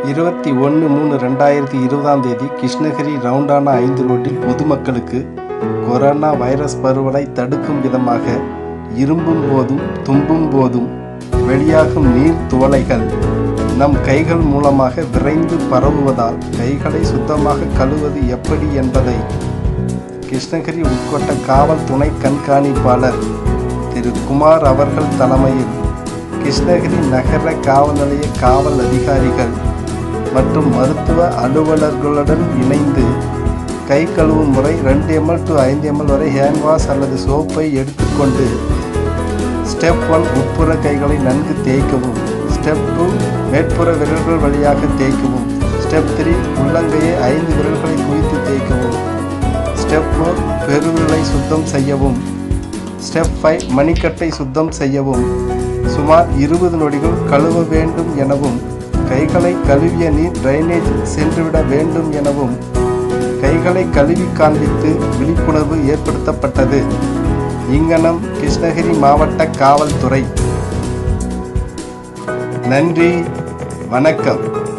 இருபத்தி ஒன்று மூணு ரெண்டாயிரத்தி இருபதாம் தேதி கிருஷ்ணகிரி ரவுண்டானா ஐந்து ரோட்டில் பொதுமக்களுக்கு கொரோனா வைரஸ் பரவலை தடுக்கும் விதமாக இரும்பும் போதும் தும்பும் போதும் வெளியாகும் நீர் துவளைகள் நம் கைகள் மூலமாக விரைந்து பரவுவதால் கைகளை சுத்தமாக கழுவது எப்படி என்பதை கிருஷ்ணகிரி உட்கொட்ட காவல் துணை கண்காணிப்பாளர் திரு குமார் அவர்கள் தலைமையில் கிருஷ்ணகிரி நகர காவல் நிலைய காவல் அதிகாரிகள் மற்றும் மருத்துவ அலுவலர்களுடன் இணைந்து கை கழுவும் முறை ரெண்டு எம்எல் டு ஐந்து எம்எல் வரை ஹேண்ட் வாஷ் அல்லது சோப்பை எடுத்துக்கொண்டு ஸ்டெப் ஒன் உட்புற கைகளை நன்கு தேய்க்கவும் ஸ்டெப் டூ மேற்புற விரல்கள் வழியாக தேய்க்கவும் ஸ்டெப் த்ரீ உள்ளங்கையை ஐந்து விரல்களை குவித்து தேய்க்கவும் ஸ்டெப் ஃபோர் பெருவிரலை சுத்தம் செய்யவும் ஸ்டெப் ஃபைவ் மணிக்கட்டை சுத்தம் செய்யவும் சுமார் இருபது நொடிகள் கழுவ வேண்டும் எனவும் கைகளை கழுவிய நீர் டிரைனேஜ் சென்றுவிட வேண்டும் எனவும் கைகளை கழுவி காண்பித்து விழிப்புணர்வு ஏற்படுத்தப்பட்டது இங்கனம் கிருஷ்ணகிரி மாவட்ட காவல்துறை நன்றி வணக்கம்